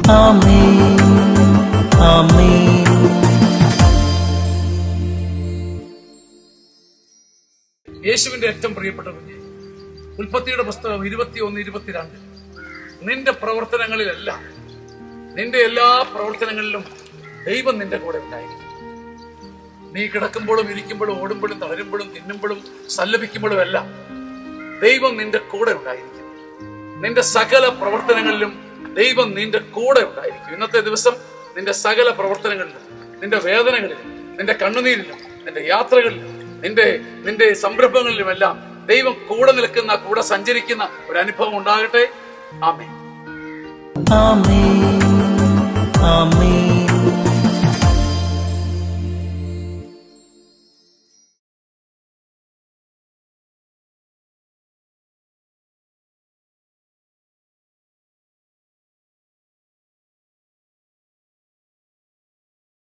ആമേൻ ആമേൻ യേശുവിന്റെ ഏറ്റവും പ്രിയപ്പെട്ട കുഞ്ഞെ ഉൽപ്പത്തിയുടെ പുസ്തകം ഇരുപത്തിയൊന്ന് ഇരുപത്തിരണ്ട് നിന്റെ പ്രവർത്തനങ്ങളിലെല്ലാം നിന്റെ എല്ലാ പ്രവർത്തനങ്ങളിലും ദൈവം നിന്റെ കൂടെ ഉണ്ടായിരിക്കും നീ കിടക്കുമ്പോഴും ഇരിക്കുമ്പോഴും ഓടുമ്പോഴും തളരുമ്പോഴും തിന്നുമ്പോഴും സല്ലപിക്കുമ്പോഴും എല്ലാം ദൈവം നിന്റെ കൂടെ ഉണ്ടായിരിക്കും നിന്റെ സകല പ്രവർത്തനങ്ങളിലും ദൈവം നിന്റെ കൂടെ ഉണ്ടായിരിക്കും ഇന്നത്തെ ദിവസം നിന്റെ സകല പ്രവർത്തനങ്ങളിലും നിന്റെ വേദനകളിലും നിന്റെ കണ്ണുനീരിലും നിന്റെ യാത്രകളിലും നിന്റെ നിന്റെ സംരംഭങ്ങളിലുമെല്ലാം ദൈവം കൂടെ നിൽക്കുന്ന കൂടെ സഞ്ചരിക്കുന്ന ഒരു അനുഭവം ഉണ്ടാകട്ടെ ആമേ ആമേൻ ആമേൻ